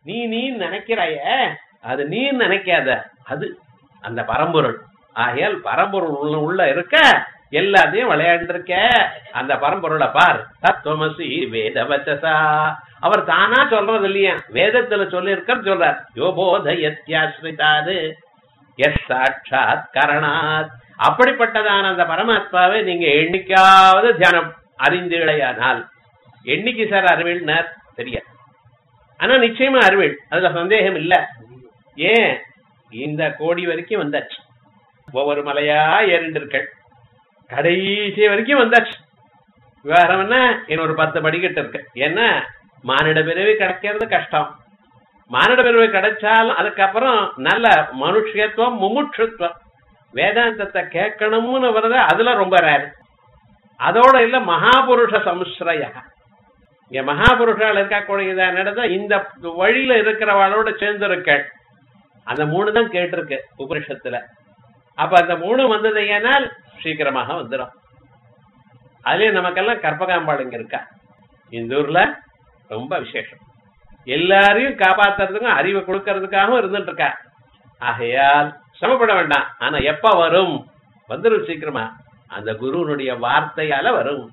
நீ நீ நினைக்கிறாய அது நீ நினைக்காத அது அந்த பரம்பொருள் ஆகையால் பரம்பொருள் உள்ள உள்ள இருக்க எல்லாத்தையும் விளையாண்டுருக்க அந்த பரம்பொருளை பார் தத்துவமசி வேத வச்சசா அவர் தானா சொல்றது இல்லையா வேதத்துல சொல்லி சொல்றார் யோபோதயத்யாஸ்ரிதாது எஸ் சாட்சாத் கரணாத் அப்படிப்பட்டதான அந்த பரமாத்மாவை நீங்க என்னைக்காவது தியானம் அறிந்தீழையானால் என்னைக்கு சார் அறிவில்னார் தெரியாது ஆனா நிச்சயமா அறிவியல் அதுல சந்தேகம் இல்ல ஏன் இந்த கோடி வரைக்கும் வந்தாச்சு ஒவ்வொரு மலையா ஏறிண்டிருக்கள் கடைசி வரைக்கும் வந்தாச்சு விவகாரம் என்ன இன்னொரு பத்து படிக்கட்டு இருக்கு ஏன்னா மானிட பிறவி கிடைக்கிறது கஷ்டம் மானிட பிறவி கிடைச்சாலும் அதுக்கப்புறம் நல்ல மனுஷத்துவம் முமுட்சுத்துவம் வேதாந்தத்தை கேட்கணும்னு வருது அதுல ரொம்ப ரேர் அதோட இல்ல மகாபுருஷ சம்ஸ்ரயா இங்க மகாபுருஷால் இருக்கக்கூடியதா நடந்தா இந்த வழியில இருக்கிறவாளோட சேர்ந்திருக்கள் அந்த மூணு தான் கேட்டிருக்கு உபனிஷத்துல அப்ப அந்த மூணு வந்தது ஏனால் சீக்கிரமாக வந்துடும் அதுலயும் நமக்கெல்லாம் கற்பகாம்பாள் இங்க இருக்கா இந்த ஊர்ல ரொம்ப விசேஷம் எல்லாரையும் காப்பாத்துறதுக்கும் அறிவை கொடுக்கறதுக்காகவும் இருந்துட்டு இருக்கா ஆகையால் சிரமப்பட வேண்டாம் ஆனா எப்ப வரும் வந்துடும் சீக்கிரமா அந்த குருனுடைய வார்த்தையால வரும்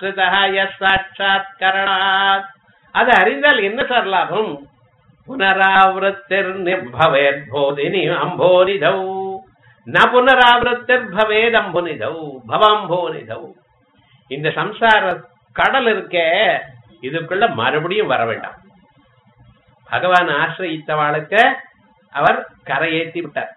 சாட்சாத்கரணாத் அதை அறிந்தால் என்ன சார் லாபம் புனராவృத்திர் நிர்பவேத் போதினி அம்போனிதௌ ந புனராவృத்திர் பவேத் அம்புனிதௌ பவாம்போனிதௌ இந்த சம்சார கடல் இருக்கே இதுக்குள்ள மறுபடியும் வர வேண்டாம் பகவான் ஆசிரயித்தவாளுக்கு அவர் கரையேற்றி விட்டார்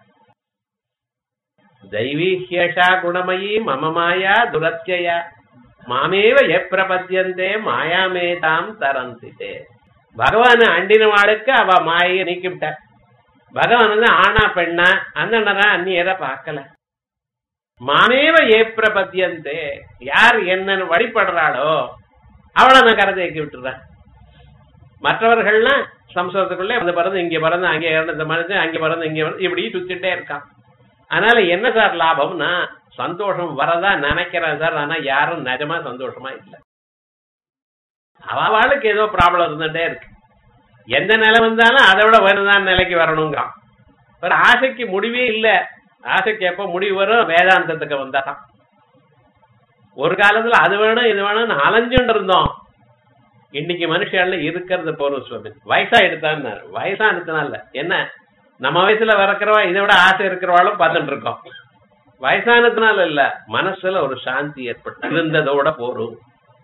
தெய்வீஹ்யஷா குணமயி மம மாயா துரத்தியா மாமேவ எப்பிரபத்தியந்தே மாயாமேதாம் தரந்திதே பகவான் அண்டினவாளுக்கு அவ மாயை நீக்கிவிட்டார் பகவான் வந்து ஆனா பெண்ணா அண்ணனரா அந்நியரை பார்க்கல மாமேவ ஏப்பிரபத்தியந்தே யார் என்னன்னு வழிபடுறாளோ அவளை நான் கரை தேக்கி விட்டுறேன் மற்றவர்கள்லாம் சம்சாரத்துக்குள்ளே அந்த பிறந்து இங்க பிறந்து அங்கே இறந்த மனுஷன் அங்கே பிறந்து இங்கே வந்து இப்படி சுத்திட்டே இருக்கான் அதனால என்ன சார் லாபம்னா சந்தோஷம் வரதா நினைக்கிறேன் சார் ஆனா யாரும் நிஜமா சந்தோஷமா இல்லை அவளுக்கு ஏதோ ப்ராப்ளம் இருந்துட்டே இருக்கு எந்த நிலை வந்தாலும் அதை விட வேணுதான் நிலைக்கு வரணுங்கிறான் ஒரு ஆசைக்கு முடிவே இல்லை ஆசைக்கு எப்ப முடிவு வரும் வேதாந்தத்துக்கு வந்தாதான் ஒரு காலத்துல அது வேணும் இது வேணும்னு அலைஞ்சுட்டு இருந்தோம் இன்னைக்கு மனுஷால இருக்கிறது போறோம் சுவாமி வயசா எடுத்தான்னு வயசா எடுத்தனால என்ன நம்ம வயசுல வரக்கிறவா இதை விட ஆசை இருக்கிறவாளும் பார்த்துட்டு இருக்கோம் வயசானதுனால இல்ல மனசுல ஒரு சாந்தி ஏற்பட்டு இருந்ததோட போரும்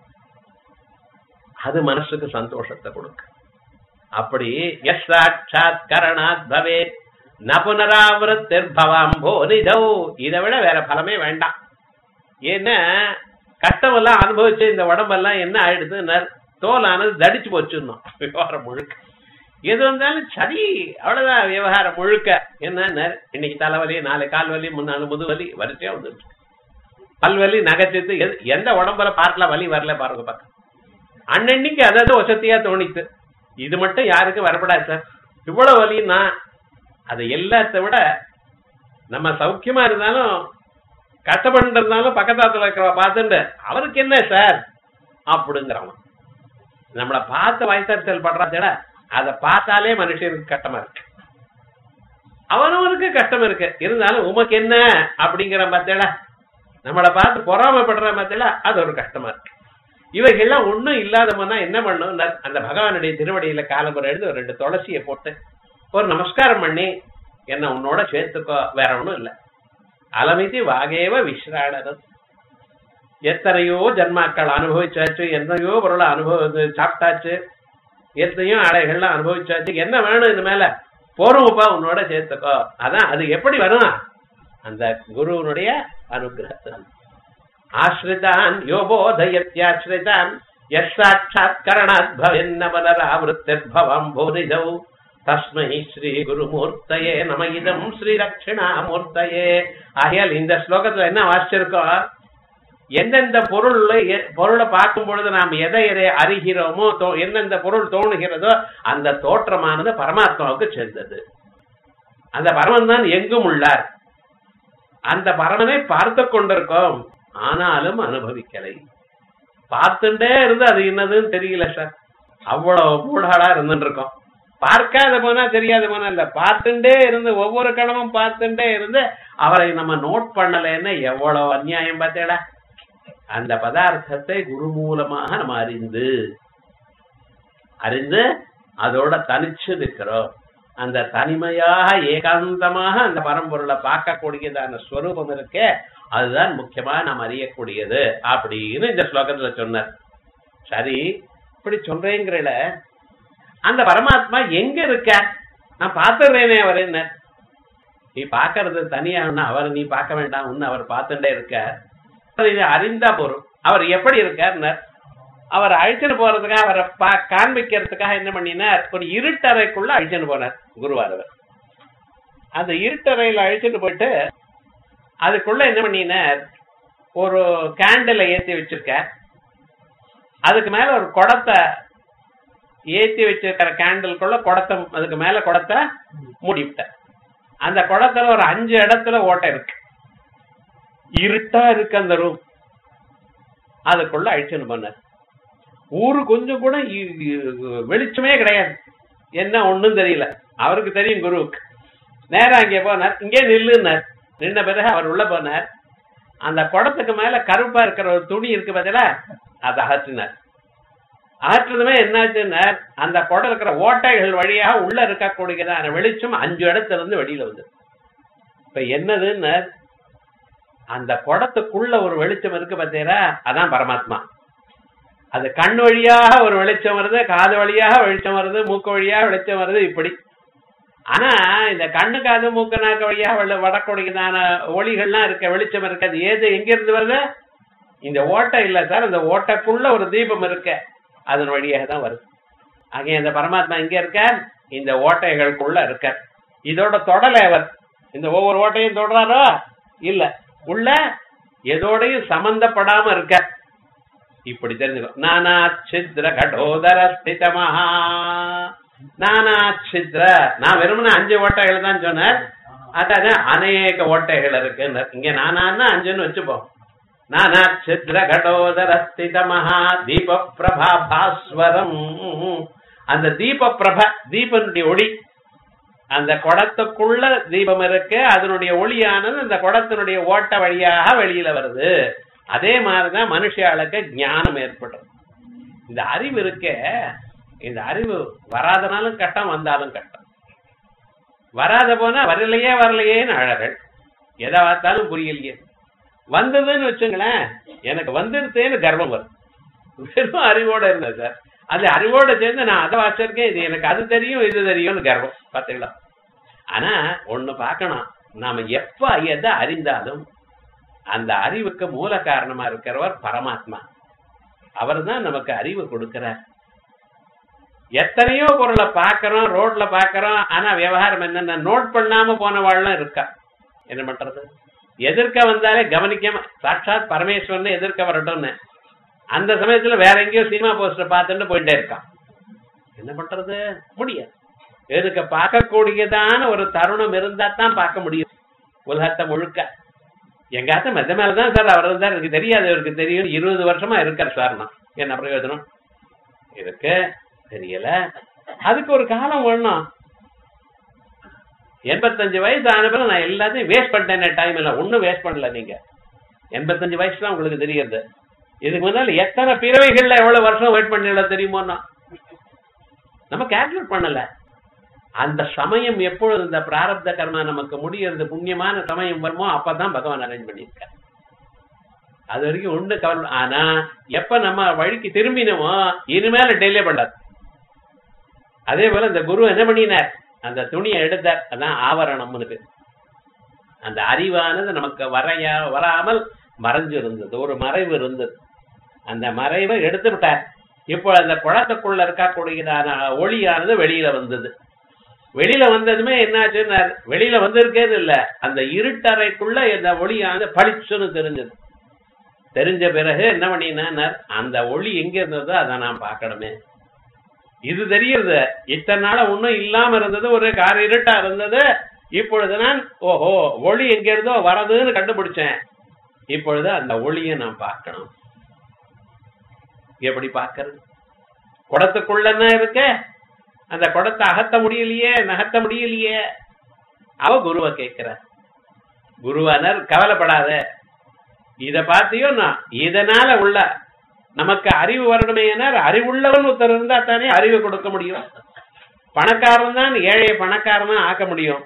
அது மனசுக்கு சந்தோஷத்தை கொடுக்க அப்படி எஸ் சாட்சாத் கரணாத் பவே ந புனராவருத்திர்பவாம்போ நிதௌ இதை விட வேற பலமே வேண்டாம் ஏன்னா கஷ்டமெல்லாம் அனுபவிச்சு இந்த உடம்பெல்லாம் என்ன ஆயிடுது தோலானது தடிச்சு போச்சுன்னோம் விவகாரம் முழுக்க எது வந்தாலும் சரி அவ்வளவுதான் விவகாரம் முழுக்க என்ன இன்னைக்கு தலைவலி நாளை கால் வலி முன்னாள் முதுவலி வரிசையா வந்துட்டு பல்வலி நகைச்சித்து எந்த உடம்புல பார்க்கல வலி வரல பாருங்க பக்கம் அன்னன்னைக்கு அதாவது வசதியா தோணித்து இது மட்டும் யாருக்கும் வரப்படாது சார் இவ்வளவு வலின்னா அது எல்லாத்த விட நம்ம சௌக்கியமா இருந்தாலும் கஷ்டப்பட்டு இருந்தாலும் பக்கத்தாத்துல இருக்கிறவ பார்த்துட்டு அவருக்கு என்ன சார் அப்படிங்கிறவன் நம்மளை பார்த்து வயசரிசல் படுறாச்சட அதை பார்த்தாலே மனுஷனுக்கு கஷ்டமா இருக்கு அவனவனுக்கு கஷ்டம் இருக்கு இருந்தாலும் உமக்கு என்ன அப்படிங்கிற பார்த்தேடா நம்மளை பார்த்து பொறாமப்படுற பார்த்தேடா அது ஒரு கஷ்டமா இருக்கு இவைகள்லாம் ஒண்ணும் இல்லாதவனா என்ன பண்ணும் அந்த பகவானுடைய திருவடியில காலம்புரை எழுந்து ஒரு ரெண்டு துளசியை போட்டு ஒரு நமஸ்காரம் பண்ணி என்ன உன்னோட சேர்த்துக்கோ வேற ஒண்ணும் இல்லை அலமிதி வாகேவ விஸ்ராடனம் எத்தனையோ ஜன்மாக்கள் அனுபவிச்சாச்சு எத்தனையோ பொருளை அனுபவ சாப்பிட்டாச்சு எத்தனையோ அடைகள்லாம் அனுபவிச்சாச்சு என்ன வேணும் இது மேல போறோம்ப்பா உன்னோட சேர்த்துக்கோ அதான் அது எப்படி வரும் அந்த குருவனுடைய அனுகிரகத்தான் ஆசிரிதான் யோபோதயத்யாசிரிதான் எஸ் சாட்சாத் கரணாத் பவென்ன பலராவிருத்திர்பவம் போனிதௌ தஸ்மை ஸ்ரீ குருமூர்த்தயே நம இதம் ஸ்ரீ தட்சிணாமூர்த்தயே ஆகையால் இந்த ஸ்லோகத்துல என்ன வாசிச்சிருக்கோம் எந்தெந்த பொருள்ல பொருளை பார்க்கும் பொழுது நாம் எதை எதை அறிகிறோமோ எந்தெந்த பொருள் தோணுகிறதோ அந்த தோற்றமானது பரமாத்மாவுக்கு சேர்ந்தது அந்த பரமன் தான் எங்கும் உள்ளார் அந்த பரமனை பார்த்து கொண்டிருக்கோம் ஆனாலும் அனுபவிக்கலை பார்த்துட்டே இருந்து அது என்னதுன்னு தெரியல சார் அவ்வளவு மூடாளா இருந்துட்டு இருக்கோம் பார்க்காத போனா தெரியாத போனா இல்ல பார்த்துட்டே இருந்து ஒவ்வொரு கணமும் பார்த்துட்டே இருந்து அவரை நம்ம நோட் பண்ணலைன்னா எவ்வளவு அநியாயம் பார்த்தேடா அந்த பதார்த்தத்தை குரு மூலமாக நம்ம அறிந்து அறிந்து அதோட தனிச்சு நிற்கிறோம் அந்த தனிமையாக ஏகாந்தமாக அந்த பரம்பொருளை பார்க்கக்கூடியதான ஸ்வரூபம் இருக்கே அதுதான் முக்கியமா நாம் அறியக்கூடியது அப்படின்னு இந்த ஸ்லோகத்துல சொன்னார் சரி இப்படி சொல்றேங்கிறல அந்த பரமாத்மா எங்க இருக்க நான் பார்த்துடுறேனே அவர் என்ன நீ பார்க்கறது தனியானா அவர் நீ பார்க்க வேண்டாம் உன்னை அவர் பார்த்துட்டே இருக்கார் இதை அறிந்தா போறோம் அவர் எப்படி இருக்கார் அவர் அழிச்சுட்டு போறதுக்காக அவரை பா காண்பிக்கிறதுக்காக என்ன பண்ணினார் ஒரு இருட்டறைக்குள்ள அழிச்சுட்டு போனார் குருவாரவர் அந்த இருட்டறையில அழிச்சுட்டு போயிட்டு அதுக்குள்ள என்ன பண்ணினார் ஒரு கேண்டில ஏத்தி வச்சிருக்க அதுக்கு மேல ஒரு குடத்தை ஏத்தி வச்சிருக்கிற கேண்டிலுக்குள்ள குடத்தை அதுக்கு மேல குடத்தை மூடிவிட்ட அந்த குடத்துல ஒரு அஞ்சு இடத்துல ஓட்டை இருக்கு இருட்டா இருக்கு அந்த ரூம் அதுக்குள்ள அழிச்சுன்னு பண்ணார் ஊரு கொஞ்சம் கூட இ- இ- வெளிச்சமே கிடையாது என்ன ஒண்ணும் தெரியல அவருக்கு தெரியும் குருவுக்கு நேரா அங்கே போனார் இங்கே நில்லுன்னார் நின்ன பிறகு அவர் உள்ள போனார் அந்த குடத்துக்கு மேல கருப்பா இருக்கிற ஒரு துணி இருக்கு பார்த்தீங்களா அதை அகற்றினார் அகற்றதுமே என்னாச்சுன்னா அந்த குடம் இருக்கிற ஓட்டைகள் வழியாக உள்ள இருக்கக்கூடியதான வெளிச்சம் அஞ்சு இடத்துல இருந்து வெளியில வந்து இப்ப என்னதுன்னு அந்த குடத்துக்குள்ள ஒரு வெளிச்சம் இருக்கு பார்த்தீங்களா அதான் பரமாத்மா அது கண் வழியாக ஒரு வெளிச்சம் வருது காது வழியாக வெளிச்சம் வருது மூக்கு வழியாக வெளிச்சம் வருது இப்படி ஆனா இந்த கண்ணு காது மூக்கு நாக்கு வழியாக வெள்ள- வரக்கூடியதான ஒளிகள்லாம் இருக்க வெளிச்சம் இருக்கு அது ஏது எங்க இருந்து வருது இந்த ஓட்டை இல்ல சார் இந்த ஓட்டைக்குள்ள ஒரு தீபம் இருக்க அதன் வழியாக தான் வருது ஆகிய இந்த பரமாத்மா எங்க இருக்கார் இந்த ஓட்டைகளுக்குள்ள இருக்கார் இதோட தொடலை அவர் இந்த ஒவ்வொரு ஓட்டையும் தொடராரோ இல்ல உள்ள எதோடையும் சம்பந்தப்படாம இருக்கார் இப்படி தெரிஞ்சுக்கோ நானா சித்ர கடோதர ஸ்திதமஹா நானா சித்ர நான் வெறுமனே அஞ்சு ஓட்டைகள் தான் சொன்னேன் அதாவது அநேக ஓட்டைகள் இருக்கு இங்க நானான்னா அஞ்சுன்னு வச்சுப்போம் நானா சித்ர கடோதர ஸ்திதமஹா தீப பிரபா பாஸ்வரம் அந்த தீப பிரப தீபனுடைய ஒளி அந்த குடத்துக்குள்ள தீபம் இருக்கு அதனுடைய ஒளியானது அந்த குடத்தினுடைய ஓட்ட வழியாக வெளியில வருது அதே மாதிரிதான் மனுஷாளுக்கு ஞானம் ஏற்படும் இந்த அறிவு இருக்கே இந்த அறிவு வராதனாலும் கட்டம் வந்தாலும் கட்டம் வராத போனா வரலையே வரலையேன்னு அழகள் எதை பார்த்தாலும் புரியலையே வந்ததுன்னு வச்சுங்களேன் எனக்கு வந்துருத்தேன்னு கர்வம் வரும் வெறும் அறிவோட இருந்தேன் சார் அது அறிவோட சேர்ந்து நான் அதை வாசிச்சிருக்கேன் இது எனக்கு அது தெரியும் இது தெரியும்னு கர்வம் பாத்தீங்களா ஆனா ஒண்ணு பார்க்கணும் நாம எப்ப எதை அறிந்தாலும் அந்த அறிவுக்கு மூல காரணமா இருக்கிறவர் பரமாத்மா அவர் தான் நமக்கு அறிவு கொடுக்கிறார் எத்தனையோ பொருளை பார்க்கறோம் ரோட்ல பார்க்கறோம் ஆனா விவகாரம் என்னன்னா நோட் பண்ணாம போனவாள்லாம் இருக்கா என்ன பண்றது எதிர்க்க வந்தாலே கவனிக்காம சாட்சாத் பரமேஸ்வரன் எதிர்க்க வரட்டும்னு அந்த சமயத்துல வேற எங்கேயோ சினிமா போஸ்டர் பார்த்துட்டு போயிட்டே இருக்கான் என்ன பண்றது முடியாது எதுக்கு பார்க்கக்கூடியதான ஒரு தருணம் இருந்தா தான் பார்க்க முடியும் உலகத்தை முழுக்க எங்காச்சும் மெத்த மேலதான் சார் அவர் இருந்தார் எனக்கு தெரியாது அவருக்கு தெரியும் இருபது வருஷமா இருக்கார் சார் நான் என்ன பிரயோஜனம் இருக்கு தெரியல அதுக்கு ஒரு காலம் வேணும் எண்பத்தஞ்சு வயசு ஆன பிறகு நான் எல்லாத்தையும் வேஸ்ட் பண்ணிட்டேன் டைம் இல்ல ஒண்ணும் வேஸ்ட் பண்ணல நீங்க எண்பத்தஞ்சு வயசு தான் உங்களுக்கு தெரியுது இதுக்கு முன்னால எத்தனை பிறவைகள்ல எவ்வளவு வருஷம் வெயிட் பண்ணல தெரியுமோன்னா நம்ம கால்குலேட் பண்ணல அந்த சமயம் எப்பொழுது இந்த பிராரப்த கர்மா நமக்கு முடியறது புண்ணியமான சமயம் வருமோ அப்பதான் பகவான் அரேஞ்ச் பண்ணியிருக்கார் அது வரைக்கும் ஒண்ணு கவலை ஆனா எப்ப நம்ம வழிக்கு திரும்பினோமோ இனிமேல டிலே பண்ணாது அதே போல இந்த குரு என்ன பண்ணினார் அந்த துணியை எடுத்தார் அதான் ஆவரணம்னு பேர் அந்த அறிவானது நமக்கு வரையா வராமல் மறைஞ்சு இருந்தது ஒரு மறைவு இருந்தது அந்த மறைவை எடுத்து விட்டார் இப்போ அந்த குளத்துக்குள்ள இருக்கக்கூடியதான ஒளியானது வெளியில வந்தது வெளியில வந்ததுமே என்னாச்சுன்னா வெளியில வந்திருக்கேது இல்ல அந்த இருட்டறைக்குள்ள இந்த ஒளியானது பளிச்சுன்னு தெரிஞ்சது தெரிஞ்ச பிறகு என்ன பண்ணினார் அந்த ஒளி எங்க இருந்ததோ அதை நான் பார்க்கணுமே இது தெரியுது இத்தனை நாள ஒண்ணும் இல்லாம இருந்தது ஒரு கார் இருட்டா இருந்தது இப்பொழுது நான் ஓஹோ ஒளி எங்க இருந்தோ வரதுன்னு கண்டுபிடிச்சேன் இப்பொழுது அந்த ஒளியை நான் பார்க்கணும் எப்படி பார்க்கறது குடத்துக்குள்ள என்ன இருக்க அந்த குடத்தை அகத்த முடியலையே நகர்த்த முடியலையே அவ குருவை கேட்கிற குருவானர் கவலைப்படாத இத பார்த்தியோ நான் இதனால உள்ள நமக்கு அறிவு வரணுமே அறிவுள்ளவன் ஒருத்தர் இருந்தா தானே அறிவு கொடுக்க முடியும் பணக்காரன் தான் ஏழைய பணக்காரனா ஆக்க முடியும்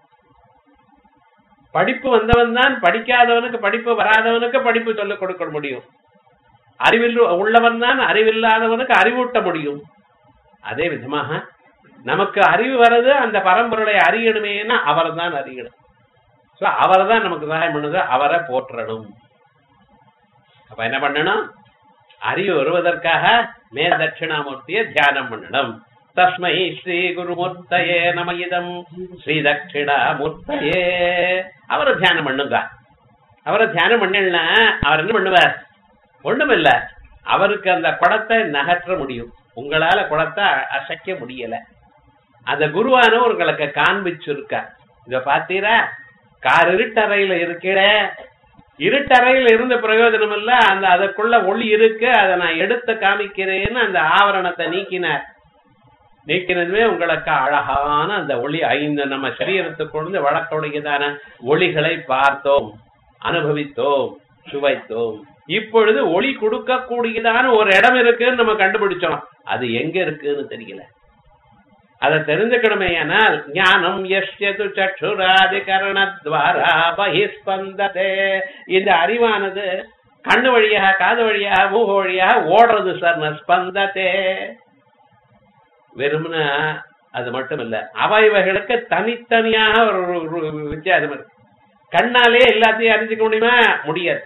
படிப்பு வந்தவன் தான் படிக்காதவனுக்கு படிப்பு வராதவனுக்கு படிப்பு சொல்லிக் கொடுக்க முடியும் அறிவில் உள்ளவன் தான் அறிவில்லாதவனுக்கு அறிவூட்ட முடியும் அதே விதமாக நமக்கு அறிவு வர்றது அந்த பரம்பொருளை அறியணுமேனா அவர் தான் அறியணும் சோ அவர் தான் நமக்கு சகாயம் பண்ணுது அவரை போற்றணும் அப்ப என்ன பண்ணணும் அறிவு வருவதற்காக மே தட்சிணாமூர்த்தியை தியானம் பண்ணணும் தஸ்மை ஸ்ரீ குருமூர்த்தயே நம இதம் ஸ்ரீ தட்சிணாமூர்த்தயே அவரை தியானம் பண்ணுங்க அவரை தியானம் பண்ணலன்னா அவர் என்ன பண்ணுவார் ஒண்ணும் இல்ல அவருக்கு அந்த குடத்தை நகற்ற முடியும் உங்களால குடத்தை அசைக்க முடியல அந்த குருவான உங்களுக்கு காண்பிச்சிருக்க இத பாத்தீரா கார் இருட்டறையில இருக்கிற இருட்டறையில இருந்த பிரயோஜனம் இல்ல அந்த அதற்குள்ள ஒளி இருக்கு அதை நான் எடுத்து காமிக்கிறேன்னு அந்த ஆவரணத்தை நீக்கினார் நீக்கினதுமே உங்களுக்கு அழகான அந்த ஒளி ஐந்து நம்ம சரீரத்துக்குள்ள வழக்கொழியதான ஒளிகளை பார்த்தோம் அனுபவித்தோம் சுவைத்தோம் இப்பொழுது ஒளி கொடுக்கக்கூடியதான ஒரு இடம் இருக்குன்னு நம்ம கண்டுபிடிச்சோம் அது எங்க இருக்குன்னு தெரியல அதை தெரிஞ்சுக்கணுமே ஆனால் ஞானம் எஷ்யது சற்றுராதிகரணத்வாரா பகிஸ்பந்ததே இந்த அறிவானது கண்ணு வழியாக காது வழியாக மூக வழியாக ஓடுறது சார் ஸ்பந்ததே வெறும்னா அது மட்டும் இல்ல அவயவைகளுக்கு தனித்தனியாக ஒரு ஒரு- ஒரு வித்தியாசம் இருக்கு கண்ணாலே எல்லாத்தையும் அறிஞ்சுக்க முடியுமா முடியாது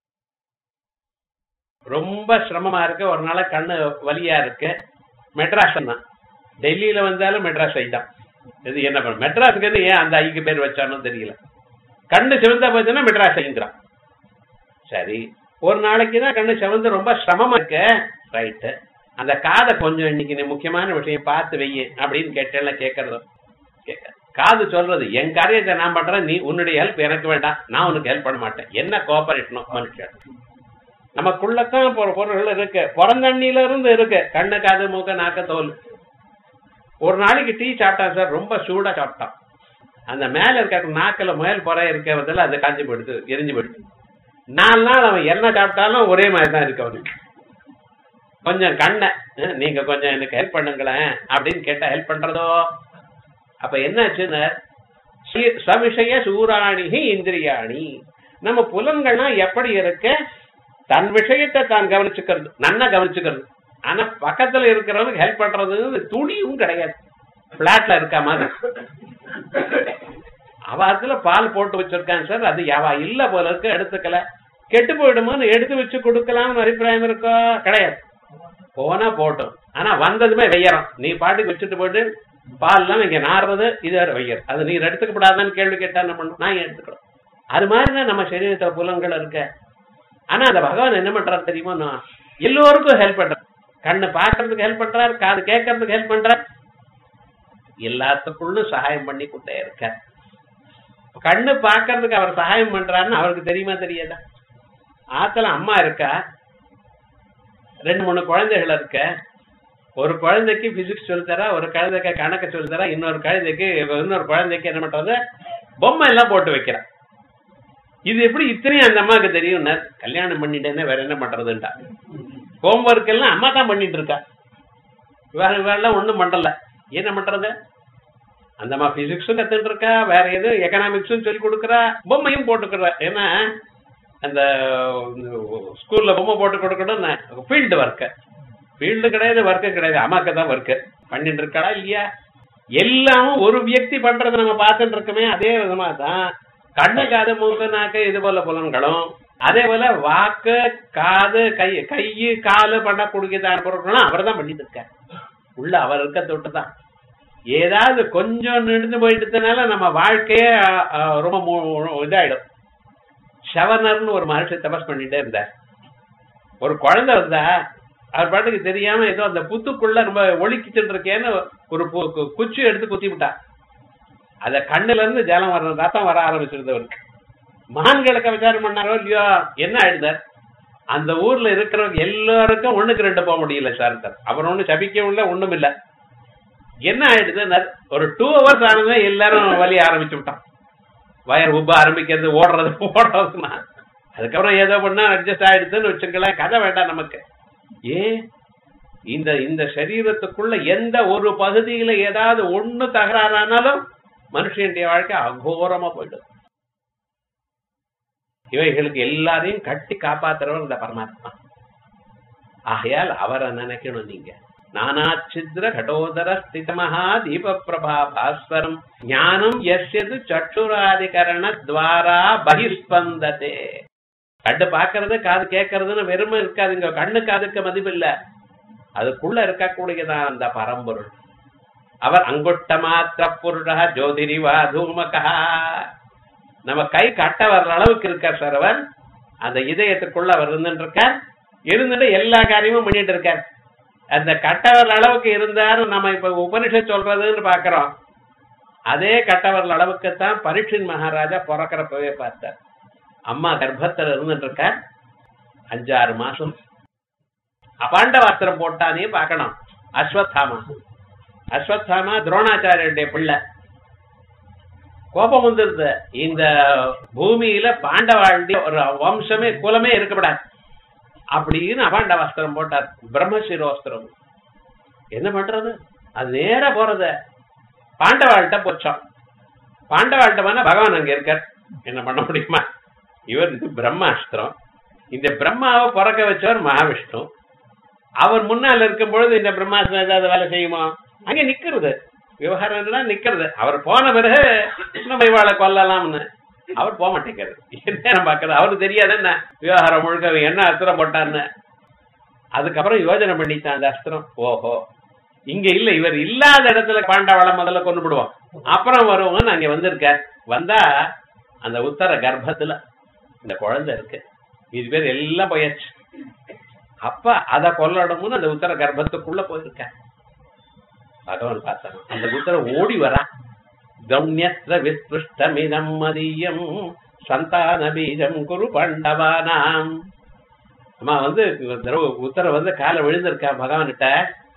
ரொம்ப சிரமமா இருக்கு ஒரு நாள் கண்ணு வலியா இருக்கு மெட்ராஸ் தான் டெல்லியில வந்தாலும் மெட்ராஸ் ஐ தான் இது என்ன பண்ண மெட்ராஸுக்கு வந்து ஏன் அந்த ஐக்கு பேர் வச்சானோ தெரியல கண்ணு சிவந்தா போச்சுன்னா மெட்ராஸ் ஐங்கிறான் சரி ஒரு நாளைக்கு தான் கண்ணு சிவந்து ரொம்ப சிரமமா இருக்கு ரைட்டு அந்த காதை கொஞ்சம் இன்னைக்கு நீ முக்கியமான விஷயம் பார்த்து வெய்ய அப்படின்னு கேட்டேன்ல கேட்கறது கேட்க காது சொல்றது என் காரியத்தை நான் பண்றேன் நீ உன்னுடைய ஹெல்ப் எனக்கு வேண்டாம் நான் உனக்கு ஹெல்ப் பண்ண மாட்டேன் என்ன கோஆபரேட்டனும் மனுஷன் நமக்குள்ளதான் ஒரு பொருள்கள் இருக்கு பிறந்தண்ணில இருந்து இருக்கு கண்ணு காது மூக்க நாக்க தோல் ஒரு நாளைக்கு டீ சாப்பிட்டான் சார் ரொம்ப சூடா சாப்பிட்டான் அந்த மேல இருக்க நாக்கில் முயல் புற இருக்கிறதுல அது காஞ்சி போயிடுது எரிஞ்சு போயிடுது நாலு நாள் அவன் என்ன சாப்பிட்டாலும் ஒரே மாதிரி தான் இருக்கு அவனுக்கு கொஞ்சம் கண்ணை அஹ், நீங்க கொஞ்சம் எனக்கு ஹெல்ப் பண்ணுங்களேன் அப்படின்னு கேட்டா ஹெல்ப் பண்றதோ அப்ப என்னாச்சுன்னு சி- சவிஷய சூராணிகி இந்திரியாணி நம்ம புலன்கள்லாம் எப்படி இருக்கு தன் விஷயத்தை தான் கவனிச்சுக்கிறது நன்னா கவனிச்சுக்கிறது ஆனா பக்கத்துல இருக்கிறவனுக்கு ஹெல்ப் பண்றது துணியும் கிடையாது பிளாட்ல இருக்கா மாதிரி அவ அதுல பால் போட்டு வச்சிருக்காங்க சார் அது அவ இல்ல போல இருக்கு எடுத்துக்கல கெட்டு போயிடுமோன்னு எடுத்து வச்சு கொடுக்கலாம்னு அபிப்பிராயம் இருக்கோ கிடையாது போனா போட்டும் ஆனா வந்ததுமே வெய்யறோம் நீ பாட்டுக்கு வச்சுட்டு போயிட்டு பால் எல்லாம் இங்க நாடுறது இது வேற வெய்யர் அது நீர் எடுத்துக்கப்படாதான்னு கேள்வி கேட்டா என்ன பண்ணும் நான் ஏன் எடுத்துக்கிறோம் அது மாதிரிதான் நம்ம சரீரத்துல புலன்கள் இருக்க ஆனா அந்த பகவான் என்ன பண்றாரு தெரியுமா நான் எல்லோருக்கும் ஹெல்ப் பண்றாரு கண்ணு பார்க்கறதுக்கு ஹெல்ப் பண்றாரு காது கேட்கறதுக்கு ஹெல்ப் பண்றாரு எல்லாத்துக்குள்ளும் சகாயம் பண்ணி கொண்டே இருக்க கண்ணு பார்க்கறதுக்கு அவர் சகாயம் பண்றாருன்னு அவருக்கு தெரியுமா தெரியாதா ஆத்துல அம்மா இருக்கா ரெண்டு மூணு குழந்தைகள் இருக்க ஒரு குழந்தைக்கு பிசிக்ஸ் சொல்லித்தரா ஒரு குழந்தைக்கு கணக்கு சொல்லித்தரா இன்னொரு குழந்தைக்கு இன்னொரு குழந்தைக்கு என்ன பண்றது பொம்மை எல்லாம் போட்டு வைக்கிறா இது எப்படி இத்தனையும் அந்த அம்மாவுக்கு தெரியும் கல்யாணம் பண்ணிட்டேன்னா வேற என்ன பண்றதுன்ட்டா ஹோம்ஒர்க் எல்லாம் அம்மா தான் பண்ணிட்டு இருக்கா வேற வேறெல்லாம் ஒண்ணும் பண்ணல என்ன பண்றது அந்த அம்மா பிசிக்ஸும் கத்துட்டு இருக்கா வேற எதுவும் எக்கனாமிக்ஸும் சொல்லி கொடுக்குறா பொம்மையும் போட்டுக்கிறா ஏன்னா அந்த ஸ்கூல்ல பொம்மை போட்டு கொடுக்கணும் ஃபீல்டு ஒர்க்கு ஃபீல்டு கிடையாது ஒர்க்கு கிடையாது அம்மாக்கு தான் ஒர்க்கு பண்ணிட்டு இருக்காளா இல்லையா எல்லாமும் ஒரு வியக்தி பண்றதை நம்ம பார்த்துட்டு இருக்கோமே அதே விதமா தான் கண்ணு காது மூக்கு நாக்கு இது போல புலன்களும் அதே போல வாக்கு காது கை கை காலு பண்ணக்கூடியதான பொருட்களும் அவர் தான் பண்ணிட்டு இருக்கார் உள்ள அவர் இருக்க தொட்டு தான் ஏதாவது கொஞ்சம் நின்று போயிட்டதுனால நம்ம வாழ்க்கையே அஹ், அஹ், ரொம்ப மு- இதாயிடும் ஷவர்னர்னு ஒரு மனுஷன் தபஸ் பண்ணிட்டே இருந்தார் ஒரு குழந்தை வந்தா அவர் பாட்டுக்கு தெரியாம ஏதோ அந்த புத்துக்குள்ள ரொம்ப ஒளிக்கிட்டு இருக்கேன்னு ஒரு கு- கு- குச்சி எடுத்து குத்தி விட்டா அத கண்ணுல இருந்து ஜலம் வர ரத்தம் வர ஆரம்பிச்சிருந்தவருக்கு மகான்களுக்கு விசாரம் பண்ணாரோ இல்லையோ என்ன ஆயிடுதார் அந்த ஊர்ல இருக்கிறவங்க எல்லாருக்கும் ஒண்ணுக்கு ரெண்டு போக முடியல சார் அவர் ஒண்ணு சபிக்கவும் இல்லை ஒண்ணும் இல்ல என்ன ஆயிடுது ஒரு டூ ஹவர்ஸ் ஆனதுமே எல்லாரும் வலி ஆரம்பிச்சு விட்டான் வயர் உப்ப ஆரம்பிக்கிறது ஓடுறது ஓடுறதுன்னா அதுக்கப்புறம் ஏதோ பண்ணா அட்ஜஸ்ட் ஆயிடுதுன்னு வச்சுக்கலாம் கதை வேண்டாம் நமக்கு ஏன் இந்த இந்த சரீரத்துக்குள்ள எந்த ஒரு பகுதியில ஏதாவது ஒண்ணு தகராறானாலும் மனுஷனுடைய வாழ்க்கை அகோரமா போயிடும் இவைகளுக்கு எல்லாரையும் கட்டி காப்பாத்துறவர் இந்த பரமாத்மா ஆகையால் அவரை நினைக்கணும் நீங்க நானாச்சித்ர கடோதர ஸ்திதமஹா தீப பிரபா பாஸ்வரம் ஞானம் எஸ்யது சட்டுராதிகரண துவாரா பகிஸ்பந்ததே கண்ணு பாக்குறது காது கேட்கறதுன்னு வெறுமை இருக்காதுங்க கண்ணு காதுக்கு மதிப்பில்ல அதுக்குள்ள இருக்கக்கூடியதான் அந்த பரம்பொருள் அவர் அங்குட்ட மாத்திர புருடா ஜோதிரிவா தூமகா நம்ம கை கட்ட வர்ற அளவுக்கு இருக்கார் சார் அவர் அந்த இதயத்துக்குள்ள அவர் இருந்துட்டு இருக்கார் இருந்துட்டு எல்லா காரியமும் பண்ணிட்டு இருக்கார் அந்த கட்டவர் அளவுக்கு இருந்தாரு நம்ம இப்ப உபனிஷத் சொல்றதுன்னு பாக்குறோம் அதே கட்டவர் அளவுக்கு தான் பரீட்சின் மகாராஜா பிறக்கிறப்பவே பார்த்தார் அம்மா கர்ப்பத்துல இருந்துட்டு இருக்கார் அஞ்சாறு மாசம் அபாண்டவாஸ்திரம் போட்டானே பார்க்கணும் அஸ்வத்தாமா அஸ்வத்தாமா துரோணாச்சாரியருடைய பிள்ளை கோபம் வந்துருது இந்த பூமியில பாண்டவாளுடைய ஒரு வம்சமே குலமே இருக்கப்படாது அப்படின்னு அபாண்ட வஸ்திரம் போட்டார் பிரம்மசிரோஸ்திரம் என்ன பண்றது அது நேரா போறது பாண்டவாள்கிட்ட போச்சோம் பாண்டவாள்கிட்ட வேணா பகவான் அங்க இருக்கார் என்ன பண்ண முடியுமா இவர் இது பிரம்மாஸ்திரம் இந்த பிரம்மாவை பிறக்க வச்சவர் மகாவிஷ்ணு அவர் முன்னால் இருக்கும் பொழுது இந்த பிரம்மாஸ்திரம் ஏதாவது வேலை செய்யுமா அங்க நிக்கிறது விவகாரம் என்னன்னா நிக்கிறது அவர் போன பிறகு நம்ம இவாளை கொல்லலாம்னு அவர் போக மாட்டேங்கிறது என்ன பாக்குறது அவருக்கு தெரியாது என்ன விவகாரம் முழுக்க அவன் என்ன அஸ்திரம் போட்டான்னு அதுக்கப்புறம் யோஜனை பண்ணித்தான் அந்த அஸ்திரம் ஓஹோ இங்க இல்ல இவர் இல்லாத இடத்துல பாண்டவாளை முதல்ல கொண்டு விடுவோம் அப்புறம் வருவோம்னு அங்க வந்திருக்கார் வந்தா அந்த உத்தர கர்ப்பத்துல இந்த குழந்தை இருக்கு இது பேர் எல்லாம் போயாச்சு அப்ப அத கொல்லணும்னு அந்த உத்தர கர்ப்பத்துக்குள்ள போயிருக்க பகவான் பார்த்தான் அந்த உத்தர ஓடி வரா கௌண்யஸ்ர விஸ்பிருஷ்டமிதம் மதியம் சந்தான பீஜம் குரு பண்டவானாம் அம்மா வந்து திரௌ- உத்தர வந்து காலை விழுந்திருக்கா பகவான்கிட்ட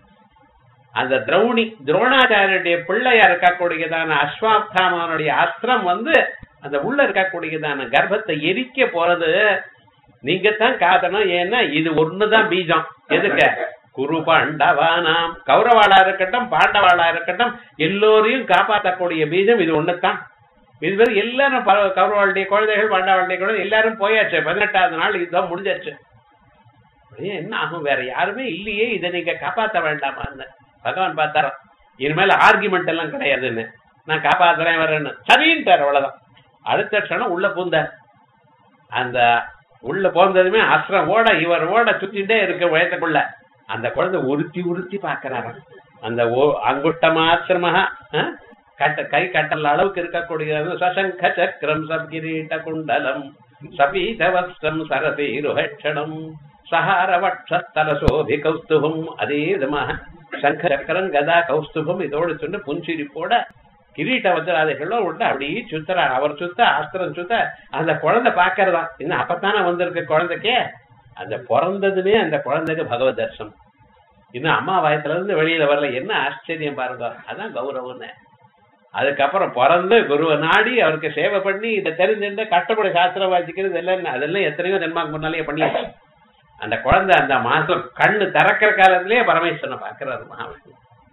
அந்த திரௌணி துரோணாச்சாரியருடைய பிள்ளையா இருக்கக்கூடியதான அஸ்வாத்தாமனுடைய அஸ்திரம் வந்து அந்த உள்ள இருக்கக்கூடியதான கர்ப்பத்தை எரிக்க போறது நீங்க தான் காத்தணும் ஏன்னா இது ஒண்ணுதான் பீஜம் எதுக்கு குரு பாண்டவானாம் கௌரவாளா இருக்கட்டும் பாண்டவாளா இருக்கட்டும் எல்லோரையும் காப்பாற்றக்கூடிய பீஜம் இது ஒண்ணுதான் இது பேர் எல்லாரும் ப- கௌரவாளுடைய குழந்தைகள் பாண்டவாளுடைய குழந்தை எல்லாரும் போயாச்சு பதினெட்டாவது நாள் இதுதான் முடிஞ்சாச்சு அப்படியே என்ன ஆகும் வேற யாருமே இல்லையே இதை நீங்க காப்பாத்த வேண்டாமான்னு பகவான் பார்த்தாரா இனிமேல் ஆர்குமெண்ட் எல்லாம் கிடையாதுன்னு நான் காப்பாத்துறேன் வரேன்னு சரின்ட்டார் அவ்வளவுதான் அடுத்த க்ஷணம் உள்ள பூந்தார் அந்த உள்ள போந்ததுமே அஸ்ரம் ஓட இவர் ஓட சுத்திட்டே இருக்க வயத்துக்குள்ள அந்த குழந்தை உறுத்தி உறுத்தி பாக்குறாராம் அந்த ஓ- அங்குஷ்ட மாத்திரமாக கட்ட கை கட்டல் அளவுக்கு இருக்கக்கூடிய சசங்க சக்கரம் சப்கிரீட்ட குண்டலம் சபீத வஸ்திரம் சரசி ருஹட்சணம் சஹார வட்சத்தல சோபி கௌஸ்துபம் அதே விதமாக சங்க சக்கரம் கதா கௌஸ்துபம் இதோடு சொன்ன புஞ்சிரிப்போட கிரீட்ட வஜ்ராதைகளோ உண்டு அப்படியே சுத்துறா அவர் சுத்த அஸ்திரம் சுத்த அந்த குழந்தை பாக்குறதா இன்னும் அப்பத்தானே வந்திருக்கு குழந்தைக்கு அந்த பிறந்ததுமே அந்த குழந்தைக்கு பகவத் தர்சனம் இன்னும் அம்மா வயத்துல இருந்து வெளியில வரல என்ன ஆச்சரியம் பாருங்க அதான் கௌரவம்னு அதுக்கப்புறம் பிறந்து குருவை நாடி அவருக்கு சேவை பண்ணி இதை தெரிஞ்சுட்டு கட்டப்படி சாஸ்திரம் வாசிக்கிறது எல்லாம் என்ன? அதெல்லாம் எத்தனையோ ஜென்மாக்கு முன்னாலேயே பண்ணியாச்சு அந்த குழந்தை அந்த மாசம் கண்ணு திறக்கிற காலத்திலேயே பரமேஸ்வரனை பாக்குறாரு மகாவிஷ்ணு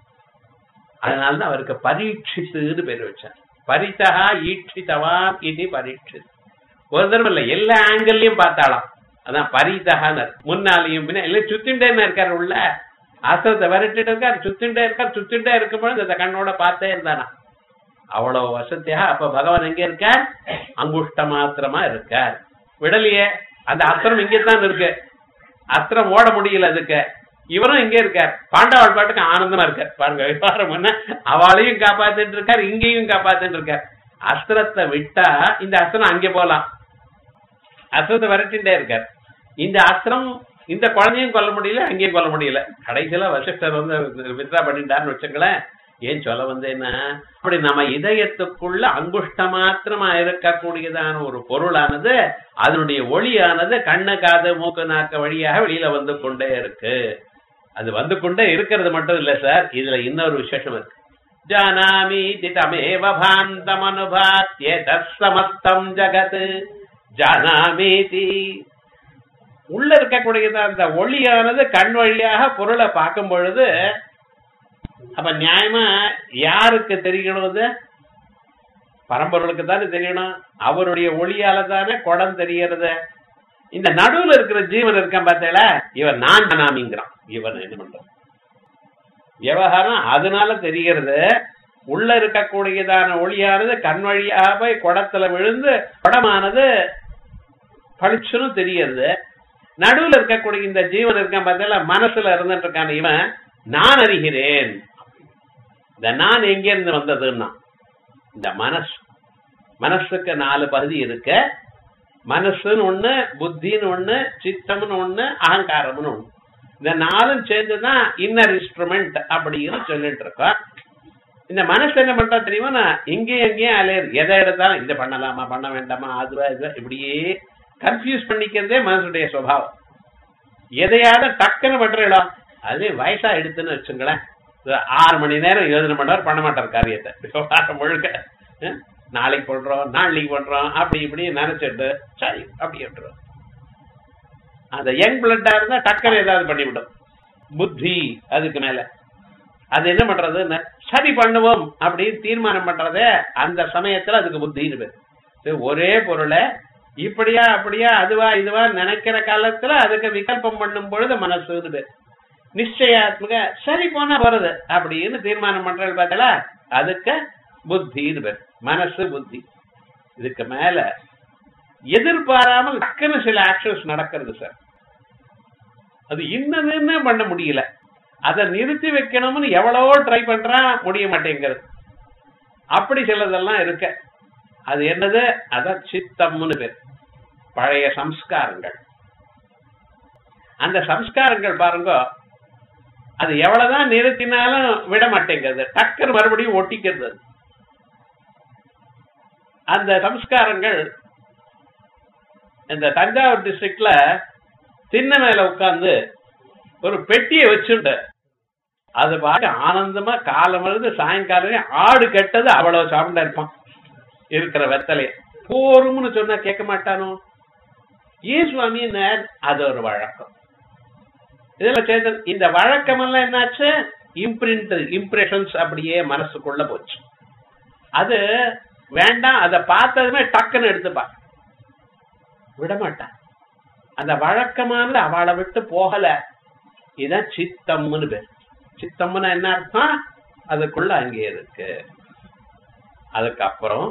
அதனாலதான் அவருக்கு பரீட்சித்துன்னு பேர் வச்சார் பரிதா ஈட்சித்தவான் இது பரீட்சித் ஒரு தடவை இல்ல எல்லா ஆங்கிள்லயும் பார்த்தாலாம் அதான் பரிதகானர் முன்னாலையும் பின்ன எல்லாம் சுத்திண்டே இருக்காரு உள்ள ஆசிரத்தை விரட்டிட்டு இருக்காரு சுத்திண்டே இருக்கார் சுத்திண்டே இருக்கும்போது அந்த கண்ணோட பார்த்தே இருந்தானா அவ்வளவு வசதியாக அப்ப பகவான் எங்க இருக்கார் அங்குஷ்ட மாத்திரமா இருக்கார் விடலையே அந்த அஸ்திரம் இங்கதான் இருக்கு அஸ்திரம் ஓட முடியல அதுக்கு இவரும் இங்கே இருக்கார் பாண்டவாள் பாட்டுக்கு ஆனந்தமா இருக்கார் பாருங்க விவகாரம் என்ன அவளையும் காப்பாத்திட்டு இருக்கார் இங்கேயும் காப்பாத்திட்டு இருக்கார் அஸ்திரத்தை விட்டா இந்த அஸ்திரம் அங்கே போலாம் அஸ்திரத்தை விரட்டிண்டே இருக்கார் இந்த அஸ்திரம் இந்த குழந்தையும் கொல்ல முடியல அங்கேயும் கொல்ல முடியல கடைசியில வசிஷ்டர் வந்து வித்ரா பண்ணிட்டாருன்னு வச்சுங்களேன் ஏன் சொல்ல வந்தேன்னா அப்படி நம்ம இதயத்துக்குள்ள அங்குஷ்ட மாத்திரமா இருக்கக்கூடியதான ஒரு பொருளானது அதனுடைய ஒளியானது கண்ணு காது மூக்கு நாக்கு வழியாக வெளியில வந்து கொண்டே இருக்கு அது வந்து கொண்டே இருக்கிறது மட்டும் இல்ல சார் இதுல இன்னொரு விசேஷம் இருக்கு ஜானாமி திதமேவ பாந்தமனுபாத்தியே தத்சமஸ்தம் ஜகத் ஜானாமீதி உள்ள இருக்கக்கூடியது அந்த ஒளியானது கண் வழியாக பொருளை பார்க்கும் பொழுது அப்ப நியாயமா யாருக்கு தெரியணும் இது பரம்பொருளுக்கு தானே தெரியணும் அவருடைய ஒளியால தானே குடம் தெரியறது இந்த நடுவுல இருக்கிற ஜீவன் இருக்கான் பார்த்தீங்களா இவன் நான் ஜனாமிங்கிறான் இவன் என்ன பண்றான் விவகாரம் அதனால தெரிகிறது உள்ள இருக்கக்கூடியதான ஒளியானது கண் வழியாக போய் குடத்துல விழுந்து குடமானது பளிச்சுன்னு தெரியறது நடுவுல இருக்கக்கூடிய இந்த ஜீவன் இருக்கான் பார்த்தீங்களா மனசுல இருந்துட்டு இருக்கான் இவன் நான் அறிகிறேன் இந்த நான் எங்க இருந்து வந்ததுன்னா இந்த மனசு மனசுக்கு நாலு பகுதி இருக்க மனசுன்னு ஒண்ணு புத்தின்னு ஒண்ணு சித்தம்னு ஒண்ணு அகங்காரம்னு ஒண்ணு இந்த நாலும் சேர்ந்துதான் இன்னர் இன்ஸ்ட்ருமெண்ட் அப்படின்னு சொல்லிட்டு இருக்கோம் இந்த மனசு என்ன பண்றா தெரியுமா நான் இங்கேயும் எங்கேயும் அலையது எதை எடுத்தாலும் இதை பண்ணலாமா பண்ண வேண்டாமா அதுவா இதுவா இப்படியே கன்ஃபியூஸ் பண்ணிக்கிறதே மனசுடைய சுபாவம் எதையாவது டக்குன்னு பண்றீங்களா அது வயசா எடுத்துன்னு வச்சுங்களேன் இது ஆறு மணி நேரம் யோசனை பண்ணார் பண்ண மாட்டார் காரியத்தை விவகாரம் முழுக்க அஹ், நாளைக்கு பண்றோம் நாளைக்கு பண்றோம் அப்படி இப்படி நினைச்சிட்டு சரி அப்படி விட்டுரும் அந்த யங் பிளட்டா இருந்தா டக்குன்னு ஏதாவது பண்ணிவிடும் புத்தி அதுக்கு மேல அது என்ன பண்றது சரி பண்ணுவோம் அப்படின்னு தீர்மானம் பண்றதே அந்த சமயத்துல அதுக்கு புத்தின்னு பேர் இது ஒரே பொருளை இப்படியா அப்படியா அதுவா இதுவா நினைக்கிற காலத்துல அதுக்கு விகல்பம் பண்ணும் பொழுது மனசுன்னு பேர் நிச்சயாத்மக சரி போனா வருது அப்படின்னு தீர்மானம் பண்றது பார்த்தல அதுக்கு புத்தின்னு பேர் மனசு புத்தி இதுக்கு மேல எதிர்பாராமல் டக்குன்னு சில ஆக்ஷன்ஸ் நடக்கிறது சார் அது இன்னதுன்னு பண்ண முடியல அதை நிறுத்தி வைக்கணும்னு எவ்வளவோ ட்ரை பண்றா முடிய மாட்டேங்கிறது அப்படி சிலதெல்லாம் இருக்க அது என்னது அதான் சித்தம்னு பேர் பழைய சம்ஸ்காரங்கள் அந்த சம்ஸ்காரங்கள் பாருங்க அது எவ்வளவுதான் நிறுத்தினாலும் விட மாட்டேங்கிறது டக்குன்னு மறுபடியும் ஒட்டிக்கிறது அது. அந்த சம்ஸ்காரங்கள் இந்த தஞ்சாவூர் டிஸ்ட்ரிக்ட்ல திண்ண மேல உட்கார்ந்து ஒரு பெட்டியை வச்சுட்டு அது பாட்டு ஆனந்தமா காலம் இருந்து சாயங்காலம் ஆடு கெட்டது அவ்வளவு சாப்பிட்டா இருப்பான் இருக்கிற வெத்தலைய போரும்னு சொன்னா கேட்க மாட்டானோ ஏன் சுவாமி அது ஒரு வழக்கம் இதுல சேதன் இந்த வழக்கம் எல்லாம் என்னாச்சு இம்ப்ரிண்ட் இம்ப்ரெஷன்ஸ் அப்படியே மனசுக்குள்ள போச்சு அது வேண்டாம் அதை பார்த்ததுமே டக்குன்னு எடுத்துப்பா விட மாட்டான் அந்த வழக்கமானது அவளை விட்டு போகல இதான் சித்தம்னு பேர் சித்தம்னு என்ன அர்த்தம் அதுக்குள்ள அங்கே இருக்கு அதுக்கப்புறம்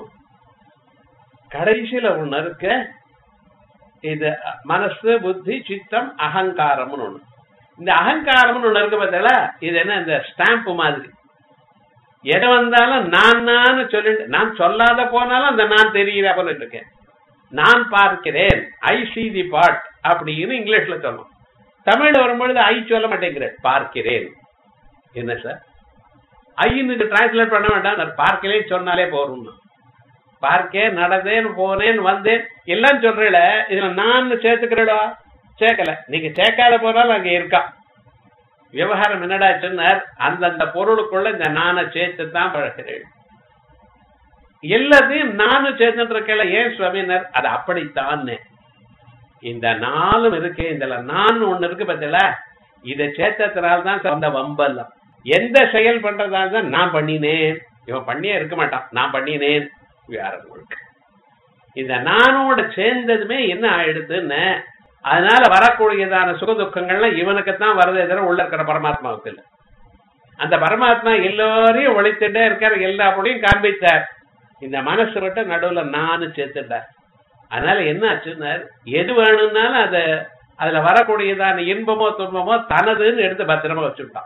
கடைசியில ஒண்ணு இருக்கு இது மனசு புத்தி சித்தம் அகங்காரம்னு ஒண்ணு இந்த அகங்காரம்னு ஒண்ணு இருக்கு பார்த்தீங்களா இது என்ன இந்த ஸ்டாம்ப் மாதிரி எது வந்தாலும் நான் நான் சொல்லிட்டு நான் சொல்லாத போனாலும் அந்த நான் தெரியல பண்ணிட்டு இருக்கேன் நான் பார்க்கிறேன் ஐ சி தி பாட் அப்படின்னு இங்கிலீஷ்ல சொல்லணும் தமிழ்ல வரும்பொழுது ஐ சொல்ல மாட்டேங்கிறேன் பார்க்கிறேன் என்ன சார் ஐன்னு டிரான்ஸ்லேட் பண்ண வேண்டாம் நான் பார்க்கலேன்னு சொன்னாலே போறோம் பார்க்கேன் நடந்தேன் போனேன் வந்தேன் எல்லாம் சொல்றீல இதுல நான் சேர்த்துக்கிறடா சேர்க்கல நீங்க சேர்க்காத போனாலும் அங்க இருக்கா விவகாரம் என்னடா சொன்னார் அந்தந்த பொருளுக்குள்ள இந்த நானை சேர்த்து தான் பழகிறேன் எல்லாத்தையும் நானும் சேர்த்துட்டு இருக்கல ஏன் சுவாமினர் அது அப்படித்தான் இந்த நாளும் இருக்கு இதுல நான் ஒண்ணு இருக்கு பார்த்தீங்களா இதை சேர்த்ததுனால தான் அந்த வம்பல்லாம் எந்த செயல் பண்றதா தான் நான் பண்ணினேன் இவன் பண்ணியே இருக்க மாட்டான் நான் பண்ணினேன் வியாரம் முழுக்க இந்த நானோட சேர்ந்ததுமே என்ன ஆயிடுதுன்னு அதனால வரக்கூடியதான சுக துக்கங்கள்லாம் இவனுக்குத்தான் வரதே தவிர உள்ள இருக்கிற பரமாத்மாவுக்கு இல்லை அந்த பரமாத்மா எல்லோரையும் ஒழித்துட்டே இருக்கார் எல்லா பொடியும் காண்பித்தார் இந்த மனசு விட்டு நடுவுல நானு சேர்த்துட்டார் அதனால என்ன ஆச்சுன்னார் எது வேணும்னாலும் அத அதுல வரக்கூடியதான இன்பமோ துன்பமோ தனதுன்னு எடுத்து பத்திரமா வச்சுட்டான்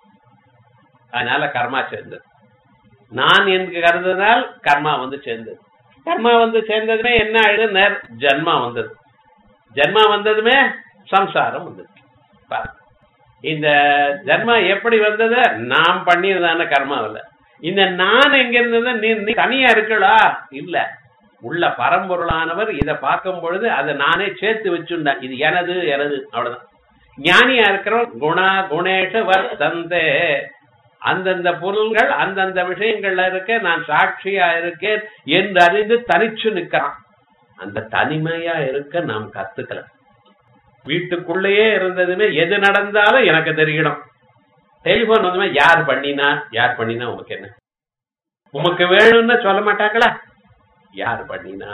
அதனால கர்மா சேர்ந்தது நான் என்று கருதுனால் கர்மா வந்து சேர்ந்தது கர்மா வந்து சேர்ந்ததுமே என்ன ஆயிடுது நேர் ஜன்மா வந்தது ஜன்மா வந்ததுமே சம்சாரம் வந்தது பாருங்க இந்த ஜன்மா எப்படி வந்தது நாம் பண்ணியதான கர்மா இல்ல இந்த நான் எங்க இருந்தது நீ நீ தனியா இருக்கலா இல்ல உள்ள பரம்பொருளானவர் இதை பார்க்கும் பொழுது அதை நானே சேர்த்து வச்சுண்டேன் இது எனது எனது அவ்வளவுதான் ஞானியா இருக்கிறவன் குணா குணேஷ வர்த்தந்தே அந்தந்த பொருள்கள் அந்தந்த விஷயங்கள்ல இருக்க நான் சாட்சியா இருக்கேன் என்று அறிந்து தனிச்சு நிக்கிறான் அந்த தனிமையா இருக்க நாம் கத்துக்கல வீட்டுக்குள்ளேயே இருந்ததுமே எது நடந்தாலும் எனக்கு தெரியணும் டெலிபோன் வந்து யார் பண்ணினா யார் பண்ணினா உமக்கு என்ன உமக்கு வேணும்னு சொல்ல மாட்டாங்களா யார் பண்ணினா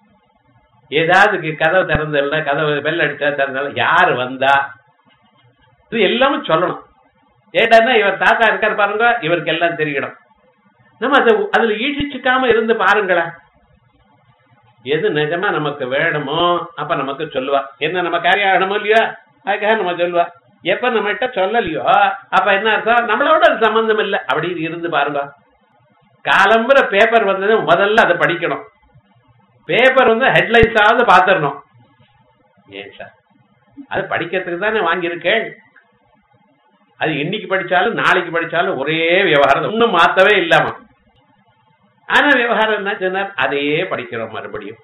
ஏதாவது கதவு திறந்தல கதவு பெல் அடிச்சா திறந்தால யார் வந்தா இது எல்லாமே சொல்லணும் ஏட்டான்னா இவர் தாத்தா இருக்கார் பாருங்க இவருக்கு எல்லாம் தெரியணும் நம்ம அதை அதுல ஈழிச்சுக்காம இருந்து பாருங்களேன் எது நிஜமா நமக்கு வேணுமோ அப்ப நமக்கு சொல்லுவா என்ன நம்ம காரியம் ஆகணுமோ இல்லையோ அதுக்காக நம்ம சொல்லுவா எப்ப நம்ம கிட்ட சொல்லலையோ அப்ப என்ன அர்த்தம் நம்மளோட அது சம்பந்தம் இல்லை அப்படின்னு இருந்து பாருங்க காலம்புற பேப்பர் வந்தது முதல்ல அதை படிக்கணும் பேப்பர் வந்து ஹெட்லைன்ஸ் ஆவது பாத்திரணும் ஏன் சார் அது படிக்கிறதுக்கு தானே வாங்கியிருக்கேன் அது இன்னைக்கு படிச்சாலும் நாளைக்கு படிச்சாலும் ஒரே விவகாரம் இன்னும் மாத்தவே இல்லாம ஆனா விவகாரம் என்ன சொன்னார் அதையே படிக்கிறோம் மறுபடியும்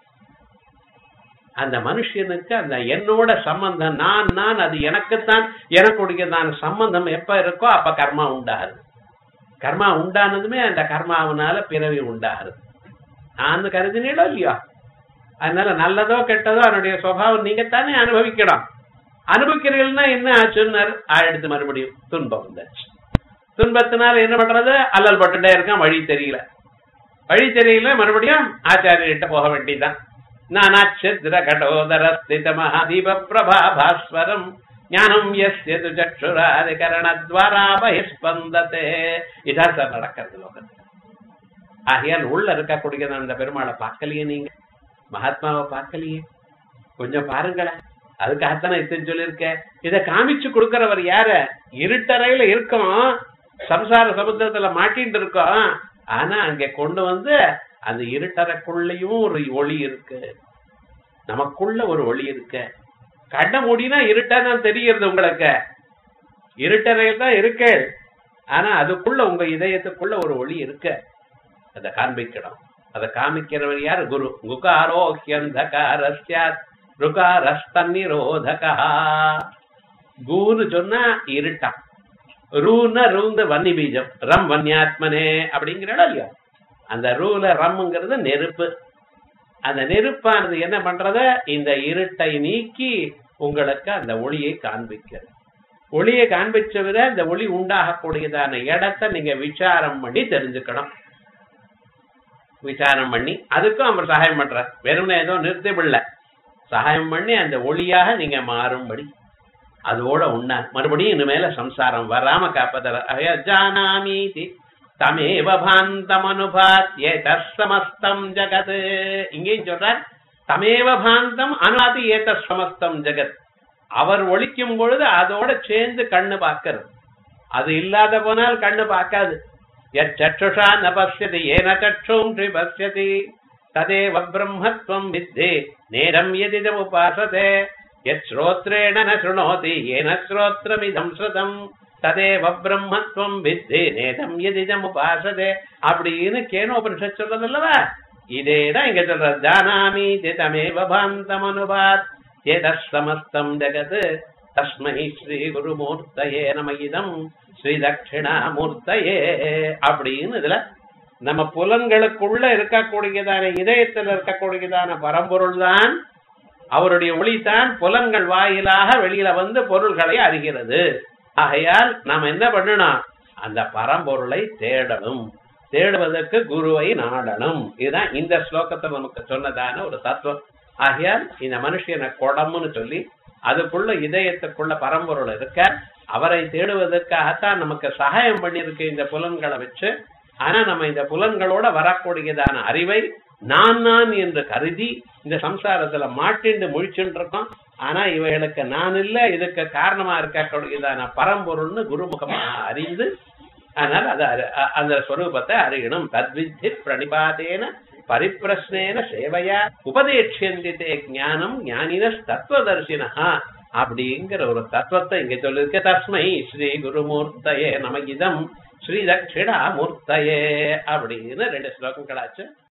அந்த மனுஷனுக்கு அந்த என்னோட சம்பந்தம் நான் நான் அது எனக்குத்தான் எனக்குடையதான சம்பந்தம் எப்ப இருக்கோ அப்ப கர்மா உண்டாகுது கர்மா உண்டானதுமே அந்த கர்மாவனால பிறவி உண்டாகுது நான் கருதினீடோ இல்லையா அதனால நல்லதோ கெட்டதோ அதனுடைய சுவாவம் நீங்க தானே அனுபவிக்கணும் அனுபவிக்கிறீர்கள்னா என்ன ஆச்சுன்னார் எடுத்து மறுபடியும் துன்பம் வந்தாச்சு துன்பத்தினால என்ன பண்றது அல்லல் பட்டுட்டே இருக்கான் வழி தெரியல வழி தெரியல மறுபடியும் ஆச்சாரியர்கிட்ட போக வேண்டியதுதான் நானாச்சித்ர கடோதர ஸ்தித மகாதீப பிரபா பாஸ்வரம் ஞானம் எஸ்ய து சக்ஷுராதிகரணத்வாரா பகிஸ்பந்ததே இதான் சார் நடக்கிறது லோகத்தில் ஆகையால் உள்ள இருக்கக்கூடிய அந்த பெருமாளை பார்க்கலையே நீங்க மகாத்மாவை பார்க்கலையே கொஞ்சம் பாருங்களேன் அதுக்காகத்தானே இத்தனை சொல்லியிருக்கேன் இதை காமிச்சு கொடுக்கிறவர் யார இருட்டறையில இருக்கோம் சம்சார சமுத்திரத்துல மாட்டின்னு இருக்கோம் ஆனா அங்க கொண்டு வந்து அந்த இருட்டறைக்குள்ளயும் ஒரு ஒளி இருக்கு நமக்குள்ள ஒரு ஒளி இருக்கு கண்ண மூடினா இருட்டா தான் தெரிகிறது உங்களுக்கு இருட்டறையில் தான் இருக்கு ஆனா அதுக்குள்ள உங்க இதயத்துக்குள்ள ஒரு ஒளி இருக்கு அதை காண்பிக்கணும் அதை காமிக்கிறவர் யார் குரு குகாரோக்கியந்தகாரஸ்யாத் ருகாரஸ்தன்னிரோதகா கூன்னு சொன்னா இருட்டா ரூன ரூந்த வன்னி பீஜம் ரம் வன்யாத்மனே அப்படிங்கிறோம் இல்லையா அந்த ரூல ரம்ங்கிறது நெருப்பு அந்த நெருப்பானது என்ன பண்றத இந்த இருட்டை நீக்கி உங்களுக்கு அந்த ஒளியை காண்பிக்கிறது ஒளியை காண்பிச்ச விட இந்த ஒளி உண்டாகக்கூடியதான இடத்தை நீங்க விசாரம் பண்ணி தெரிஞ்சுக்கணும் விசாரம் பண்ணி அதுக்கும் அவர் சகாயம் பண்றார் வெறும்னே ஏதோ நிறுத்தவில்லை சகாயம் பண்ணி அந்த ஒளியாக நீங்க மாறும்படி அதோட உண்ணா மறுபடியும் இனிமேல சம்சாரம் வராம காப்பதர் அயஜானாமீதி தமேவ பாந்தம் அனுபாத்யே தஸ்ஸமஸ்தம் ஜகத் இங்கேயும் சொல்றார் தமேவ பாந்தம் அனுபாதி ஏத சமஸ்தம் ஜெகத் அவர் ஒழிக்கும் பொழுது அதோட சேர்ந்து கண்ணு பார்க்கிறது அது இல்லாத போனால் கண்ணு பார்க்காது யச்சுஷா ந பசியதி ஏன சற்றும் பசியதி ததேவ பிரம்மத்வம் வித்தே நேரம் எதிதம் உபாசதே யத் ஸ்ரோத்ரேண ந சுணோதி ஏன ஸ்ரோத்ரமிதம் ஸ்ருதம் ததேவ பிரம்மத்வம் வித்தே நேதம் எதிதம் உபாசதே அப்படின்னு கேனோபனிஷத் சொல்றது அல்லவா இதேதான் இங்க சொல்ற ஜானாமி தமேவ பாந்தம் அனுபாத் ஏதமஸ்தம் ஜகத் தஸ்மை ஸ்ரீ குருமூர்த்தயே நம இதம் ஸ்ரீ தட்சிணாமூர்த்தயே அப்படின்னு இதுல நம்ம புலன்களுக்குள்ள இருக்கக்கூடியதான இதயத்தில் இருக்கக்கூடியதான பரம்பொருள் தான் அவருடைய ஒளிதான் புலன்கள் வாயிலாக வெளியில வந்து பொருள்களை அறிகிறது ஆகையால் நாம் என்ன பண்ணணும் அந்த பரம்பொருளை தேடணும் தேடுவதற்கு குருவை நாடணும் இதுதான் இந்த ஸ்லோகத்தில் நமக்கு சொன்னதான ஒரு தத்துவம் ஆகையால் இந்த மனுஷனை குடம்னு சொல்லி அதுக்குள்ள இதயத்துக்குள்ள பரம்பொருள் இருக்க அவரை தேடுவதற்காகத்தான் நமக்கு சகாயம் பண்ணியிருக்கு இந்த புலன்களை வச்சு ஆனா நம்ம இந்த புலன்களோட வரக்கூடியதான அறிவை நான் நான் என்று கருதி இந்த சம்சாரத்துல மாட்டிண்டு முழிச்சுட்டு இருக்கோம் ஆனா இவைகளுக்கு நான் இல்ல இதுக்கு காரணமா இருக்கக்கூடியதான பரம்பொருள்னு குருமுகமா அறிந்து அதனால அது அறி- அ- அந்த ஸ்வரூபத்தை அறியணும் தத்வித்தி பிரணிபாதேன பரிப்பிரஸ்னேன சேவையா உபதேட்சியந்தித்தே ஞானம் ஞானின தத்துவதர்சினா அப்படிங்கிற ஒரு தத்துவத்தை இங்க சொல்லிருக்க தஸ்மை ஸ்ரீ குருமூர்த்தயே நமகிதம் ஸ்ரீ தட்சிணாமூர்த்தயே அப்படின்னு ரெண்டு ஸ்லோகங்களாச்சு